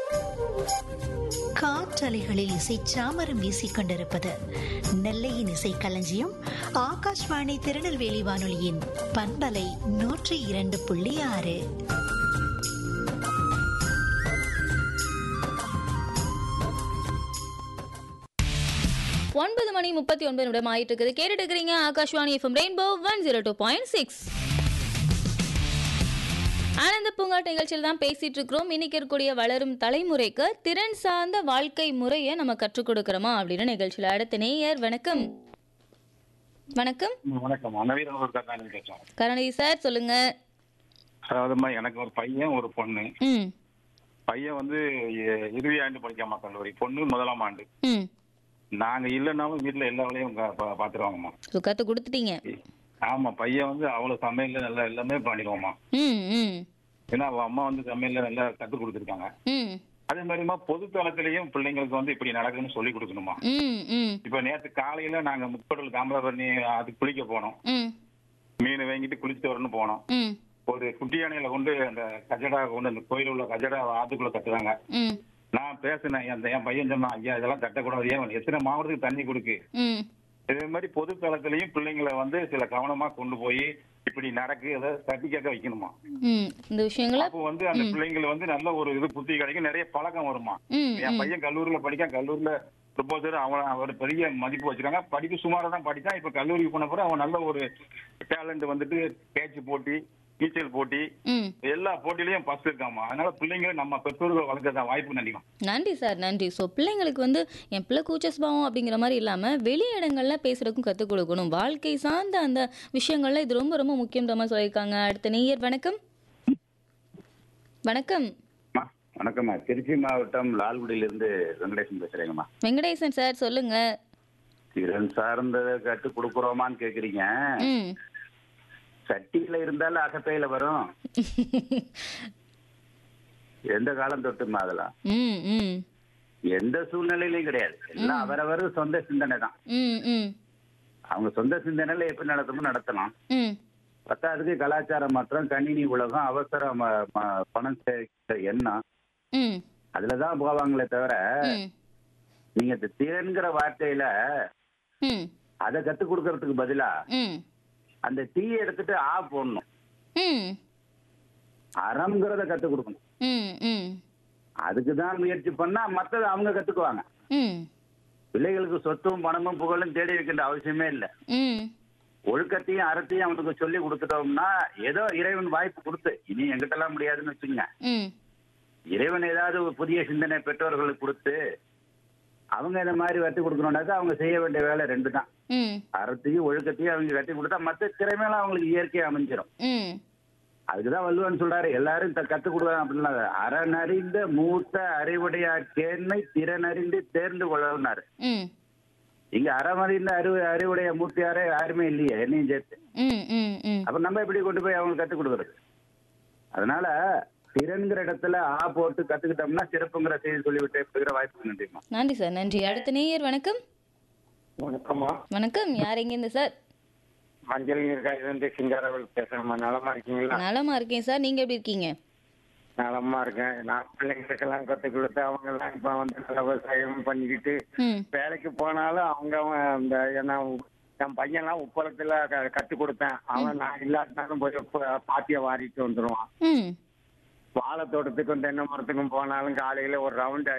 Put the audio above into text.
காற்றலைகளில் இசை சாமரம் வீசிக் கொண்டிருப்பது நெல்லையின் இசை களஞ்சியம் ஆகாஷ்வாணி திருநெல்வேலி வானொலியின் பண்பலை நூற்றி இரண்டு புள்ளி ஆறு ஒன்பது மணி முப்பத்தி ஒன்பது நிமிடம் ஆயிட்டு இருக்குது கேட்டுட்டு இருக்கிறீங்க Akashvani FM Rainbow one zero two point six ஆனந்த பூங்காட் நிகழ்ச்சியில் தான் பேசிட்டு இருக்கிறோம் இன்னைக்கு இருக்கக்கூடிய வளரும் தலைமுறைக்கு திறன் சார்ந்த வாழ்க்கை முறையை நம்ம கற்றுக் கொடுக்கிறோமா அப்படின்னு நிகழ்ச்சியில் அடுத்த நேயர் வணக்கம் வணக்கம் வணக்கம் நவீன ஒரு கதாநாயகன் பேசுறோம் கருணாநிதி சார் சொல்லுங்க அதாவதுமா எனக்கு ஒரு பையன் ஒரு பொண்ணு ம் பையன் வந்து இ- இறுதி ஆண்டு படிக்காம கல்லூரி பொண்ணு முதலாம் ஆண்டு ம் நாங்க இல்லைனாலும் வீட்டுல எல்லா வேலையும் க- பா- பாத்துருவாங்கம்மா ஸோ கற்றுக் கொடுத்துட்டீங்க ஆமா பையன் வந்து அவ்வளவு சமையல்ல நல்லா எல்லாமே பண்ணிடுவோம்மா ம் ம் ஏன்னா அவ அம்மா வந்து சமையல்ல நல்லா கற்றுக் கொடுத்துருக்காங்க ம் அதே மாதிரிமா பொது தளத்திலையும் பிள்ளைங்களுக்கு வந்து இப்படி நடக்குதுன்னு சொல்லி கொடுக்கணுமா ம் ம் இப்ப நேத்து காலையில நாங்க முக்கடல் தாமிரபரணி அதுக்கு குளிக்க போனோம் ம் மீன் வாங்கிட்டு குளிச்சுட்டு வரணும்னு போனோம் ம் ஒரு குட்டி யானையில கொண்டு அந்த கஜடா கொண்டு அந்த கோயில் உள்ள கஜடா ஆத்துக்குள்ள கட்டுறாங்க ம் நான் பேசினேன் அந்த என் பையன் சொன்னான் ஐயா இதெல்லாம் கட்டக்கூடாது ஏன் எத்தனை மாவட்டத்துக்கு தண்ணி கொடுக்கு ம் இதே மாதிரி பொது தளத்திலையும் பிள்ளைங்களை வந்து சில கவனமா கொண்டு போய் இப்படி நடக்கு அதை தட்டி கேட்க வைக்கணுமா ம் இந்த விஷயங்களை அப்போ வந்து அந்த பிள்ளைங்களை வந்து நல்ல ஒரு இது புத்தி கிடைக்கும் நிறைய பழக்கம் வருமா ம் என் ம் பையன் கல்லூரியில படிக்க கல்லூரியில ப்ரொபோசர் அவன் அவர் பெரிய மதிப்பு வச்சிருக்காங்க படிப்பு சுமாரா தான் படிச்சான் இப்ப கல்லூரிக்கு போன பிறகு அவன் நல்ல ஒரு டேலண்ட் வந்துட்டு பேச்சு போட்டி நீச்சல் போட்டி ம் எல்லா போட்டியிலயும் ஃபர்ஸ்ட் இருக்காமா அதனால பிள்ளைங்களை நம்ம பெற்றோர்கள் வளர்க்கறதா வாய்ப்பு நடிக்கும் நன்றி சார் நன்றி ஸோ பிள்ளைங்களுக்கு வந்து என் பிள்ளை கூச்சஸ் பாவம் அப்படிங்கிற மாதிரி இல்லாமல் வெளி இடங்கள்ல பேசுறதுக்கும் கற்றுக் கொடுக்கணும் வாழ்க்கை சார்ந்த அந்த விஷயங்கள்ல இது ரொம்ப ரொம்ப முக்கியன்ற மாதிரி சொல்லியிருக்காங்க அடுத்த நேயர் வணக்கம் வணக்கம் அம்மா, வணக்கம்மா திருச்சி மாவட்டம் லால்குடியிலிருந்து வெங்கடேசன் பேசுறேங்கம்மா வெங்கடேசன் சார் சொல்லுங்க திறன் சார்ந்ததை கற்றுக் கொடுக்குறோமான்னு கேக்குறீங்க ம் சட்டியில இருந்தாலும் அகப்பையில வரும் எந்த காலம் தொட்டுமா அதெல்லாம் ம் ம் எந்த சூழ்நிலையிலையும் கிடையாது எல்லாம் அவரவர் சொந்த சிந்தனை தான் ம் ம் அவங்க சொந்த சிந்தனையில எப்படி நடத்தணும் நடத்தலாம் ம் பத்தாவதுக்கு கலாச்சார மாற்றம் கணினி உலகம் அவசர ம- ம- பணம் சேர்க்கிற எண்ணம் ம் அதுலதான் போவாங்களே தவிர ம் நீங்க இந்த திறன்கிற வார்த்தையில ம் அதை கத்துக் கொடுக்கறதுக்கு பதிலா ம் அந்த டீயை எடுத்துட்டு ஆ போடணும் ம் அறம்ங்கிறத கத்துக் கொடுக்கணும் ம் ம் அதுக்கு தான் முயற்சி பண்ணா மத்தத அவங்க கத்துக்குவாங்க ம் பிள்ளைகளுக்கு சொத்தும் பணமும் புகழும் தேடி வைக்கின்ற அவசியமே இல்லை ம் ஒழுக்கத்தையும் அறத்தையும் அவனுக்கு சொல்லி கொடுத்துட்டோம்னா ஏதோ இறைவன் வாய்ப்பு கொடுத்து இனி எங்கிட்டலாம் முடியாதுன்னு வச்சுங்க ம் இறைவன் ஏதாவது ஒரு புதிய சிந்தனை பெற்றோர்களுக்கு கொடுத்து அவங்க இந்த மாதிரி வட்டி கொடுக்கணும்னாக்கா அவங்க செய்ய வேண்டிய வேலை ரெண்டு தான் ம் அறத்தையும் ஒழுக்கத்தையும் அவங்க கட்டி கொடுத்தா மற்ற திறமையெல்லாம் அவங்களுக்கு இயற்கையா அமைஞ்சிரும் ம் அதுக்குதான் வள்ளுவன் சொல்றாரு எல்லாரும் த- கத்துக் கொடுக்கலாம் அப்படின்னா அறனறிந்த மூத்த அறிவுடையார் கேண்மை திறனறிந்து தேர்ந்து கொள்ளனாரு ம் இங்க அறமறிந்த அறிவு அறிவுடைய மூர்த்தியாரே யாருமே இல்லையே என்னையும் சேர்த்து ம் ம் ம் அப்ப நம்ம எப்படி கொண்டு போய் அவங்களுக்கு கத்துக் கொடுக்கறது அதனால திறன்கிற இடத்துல ஆ போட்டு கத்துக்கிட்டோம்னா சிறப்புங்கிற செய்தி சொல்லிவிட்டு இருக்கிற வாய்ப்பு நன்றிமா நன்றி சார் நன்றி அடுத்த நேயர் வணக்கம் வணக்கம்மா வணக்கம் யார் எங்கேருந்து சார் மஞ்சள் நீர்காயிலிருந்து சிங்காரவல் பேசுறேம்மா நலமா இருக்கீங்களா நலமா இருக்கேன் சார் நீங்க எப்படி இருக்கீங்க நலமா இருக்கேன் நான் பிள்ளைங்களுக்கெல்லாம் கற்றுக் கொடுத்து அவங்க எல்லாம் இப்ப வந்து நல்ல விவசாயம் பண்ணிக்கிட்டு ம் வேலைக்கு போனாலும் அவங்க அவன் இந்த என்ன என் பையன்லாம் உப்பளத்துல க- கத்துக் கொடுத்தேன் அவன் நான் இல்லாட்டினாலும் போய் ப- பாத்திய வாரிட்டு வந்துருவான் ம் வாழை தோட்டத்துக்கும் தென்னை மரத்துக்கும் போனாலும் காலையில ஒரு ரவுண்ட்